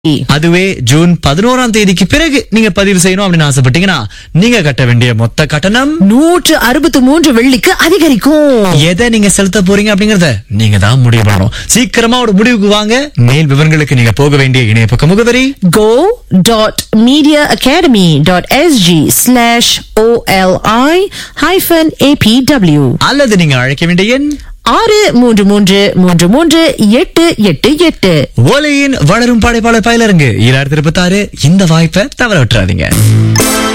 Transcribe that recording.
அதுவே ஜூன் பதினோராம் தேதிக்கு பிறகு நீங்க பதிவு செய்யணும் அப்படின்னு ஆசைப்பட்டீங்கன்னா நீங்க கட்ட வேண்டிய மொத்த கட்டணம் நூற்று அறுபத்து மூன்று வெள்ளிக்கு அதிகரிக்கும் எதை நீங்க செலுத்த போறீங்க அப்படிங்கறத நீங்க தான் முடிவு பண்ணணும் சீக்கிரமா ஒரு முடிவுக்கு வாங்க மேல் விவரங்களுக்கு நீங்க போக வேண்டிய இணைய பக்க முகவரி go.mediaacademy.sg slash OLI hyphen APW அல்லது நீங்க அழைக்க வேண்டிய எண் ஆறு மூன்று மூன்று மூன்று மூன்று எட்டு எட்டு எட்டு ஓலையின் வளரும் படைப்பாளர் பயிலரங்கு ஈராயிரத்தி இருபத்தி ஆறு இந்த வாய்ப்பை தவற விட்டுறாதீங்க